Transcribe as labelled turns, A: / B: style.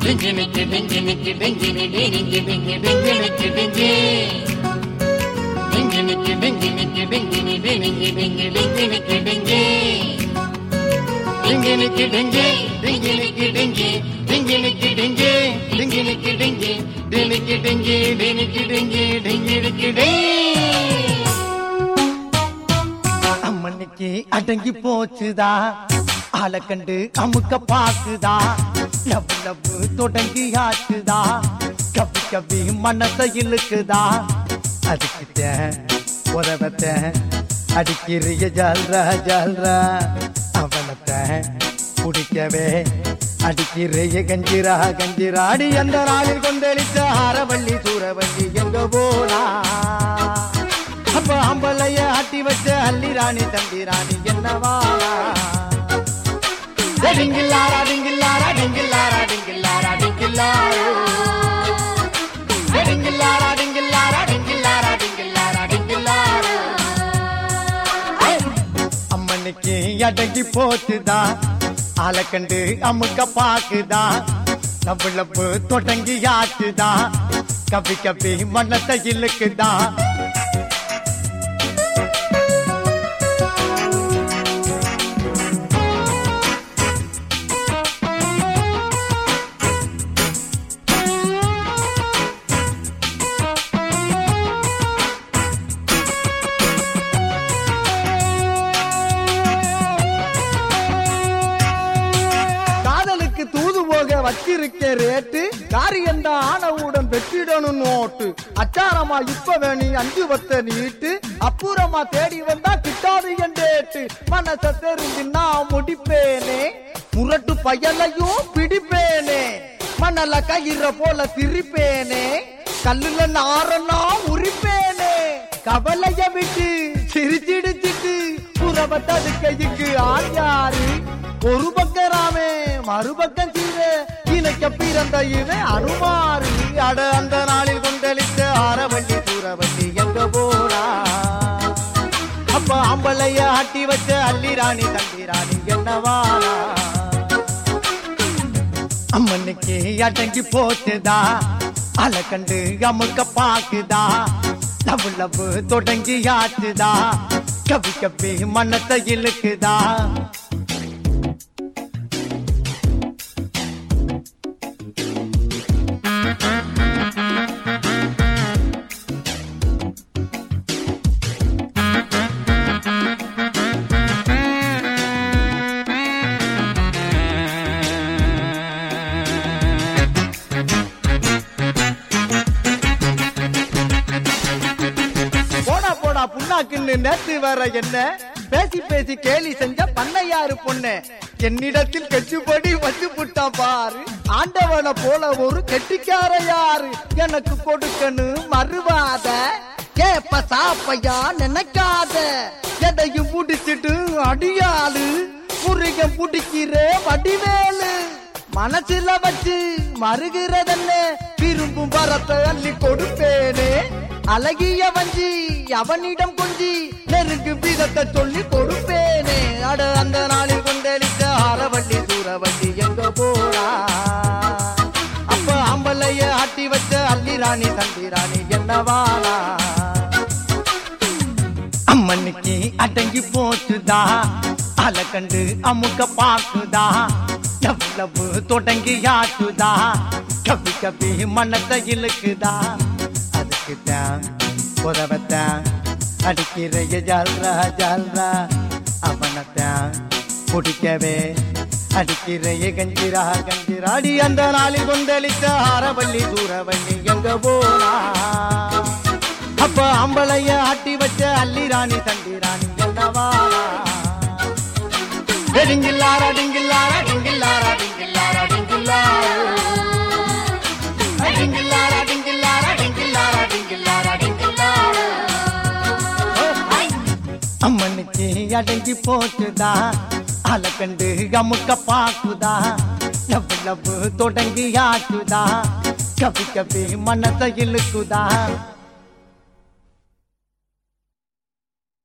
A: டிங்கினிக்கு டிங்கினிக்கு டிங்கினி டிங்கினி டிங்கி டிங்கினிக்கு டிங்கி டிங்கினிக்கு டிங்கினிக்கு டிங்கினி டிங்கினி டிங்கி டிங்கினிக்கு டிங்கி டிங்கினிக்கு டிங்கி டிங்கினிக்கு டிங்கி டிங்கினிக்கு டிங்கி டிங்கினிக்கு டிங்கி டினிக்கு டிங்கி டினிக்கு டிங்கி டிங்கினிக்கு டிங்கி
B: அம்மனுக்கு அடங்கி போச்சுதா ஆளை கண்டு அமுக்க பாக்குதா லவ் லவ் தொடங்கி ஆச்சுதா கவி கவி மனசை இழுக்குதா அதுக்கிட்ட உதவத்த அடிக்கிறிய ஜால்ரா ஜால்ரா அவனத்த குடிக்கவே அடிக்கிறிய கஞ்சிரா கஞ்சிரா அடி அந்த நாளில் கொந்தளித்த ஆரவள்ளி சூரவள்ளி எங்க போனா அப்ப அம்பலைய ஆட்டி வச்ச அள்ளி ராணி தம்பி ராணி என்னவா டிங்கில்லாரா டிங்கில்லாரா டிங்கில்லாரா டிங்கில்லாரா டிங்கில்லாரோ டிங்கில்லாரா டிங்கில்லாரா டிங்கில்லாரா டிங்கில்லாரா டிங்கில்லாரோ அம்மனுக்கு அடங்கி போச்சுதா ஆளை கண்டு அமுக்க பாக்குதா லப்பு லப்பு தொடங்கி ஆச்சுதா கபி கபி மனத்தை இழுக்குதா காதலுக்கு தூது போக வச்சிருக்க ரேட்டு காரியந்த ஆனவுடன் வெற்றிடணும் நோட்டு அச்சாரமா இப்ப வேணி அஞ்சு வத்த நீட்டு அப்புறமா தேடி வந்தா கிட்டாது என் டேட்டு மனச தெரிஞ்சு நான் முடிப்பேனே முரட்டு பயலையும் பிடிப்பேனே மணல கயிற போல சிரிப்பேனே கல்லுல நாரனா உரிப்பேனே கவலைய விட்டு சிரிச்சிடுச்சிட்டு புறவ தடுக்கைக்கு ஆள் யாரு ஒரு பக்கம் ராமே மறுபக்கம் சீரே இணைக்க பிறந்த இவன் அனுமாறு அட அந்த நாளில் கொண்டளித்த ஆரவள்ளி சூரவள்ளி எங்க போனா அப்ப அம்பளைய ஆட்டி வச்ச அள்ளி ராணி தம்பி ராணி என்னவானா அம்மனுக்கு அடங்கி போச்சுதா அலை கண்டு அமுக்க பாக்குதா லவ் லவ் தொடங்கி ஆச்சுதா கவி கவி மனத்தை இழுக்குதா போடா போடா புண்ணாக்குன்னு நேத்து வர என்ன பேசி பேசி கேலி செஞ்ச பண்ணையாரு பொண்ணு என்னிடத்தில் கெட்டுப்படி வச்சு புட்டா பாரு ஆண்டவனை போல ஒரு கெட்டிக்கார யாரு எனக்கு கொடுக்கன்னு மறுவாத கேப்ப சாப்பையா நினைக்காத எதையும் புடிச்சிட்டு அடியாளு முருகன் புடிக்கிற வடிவேலு மனசுல வச்சு மறுகிறதென்ன விரும்பும் வரத்தை அள்ளி கொடுப்பேனே அழகிய வஞ்சி அவனிடம் கொஞ்சி நெருங்கு விதத்தை சொல்லி கொடுப்பேனே அட அந்த நாளில் கொண்டளித்த ஆரவள்ளி சூரவள்ளி எங்க போறா அப்ப அம்பலைய ஆட்டி வச்ச அள்ளி ராணி தம்பி ராணி என்னவானா அம்மனுக்கு அடங்கி போச்சுதா அலை கண்டு அமுக்க பாக்குதா லவ் லவ் தொடங்கி ஆச்சுதா கவி கவி மனத்தை இழுக்குதா அதுக்கு தான் உதவத்தான் அடிக்கிறைய ஜால்ரா ஜால்ரா அவனைத்தான் பிடிக்கவே அடிக்கிறைய கஞ்சிரா கஞ்சிராடி அந்த நாளில் கொந்தளித்த ஆரவள்ளி சூரவள்ளி எங்க போனா அப்ப அம்பளைய ஆட்டி வச்ச அள்ளி ராணி தண்டி ராணி என்னவா டிங்கில்லாரா டிங்கில்லாரா டிங்கில்லாரா டிங்கில்லாரா டிங்கில்லாரா டிங்கில்லாரா டிங்கில்லாரா டிங்கில்லாரா டிங்கில்லாரா டிங்கில்லாரா அம்மனுக்கு அடங்கி போச்சுதா அலை கண்டு அமுக்க பாக்குதா லவ் லவ் தொடங்கி ஆச்சுதா கவி கவி மனசை இழுக்குதா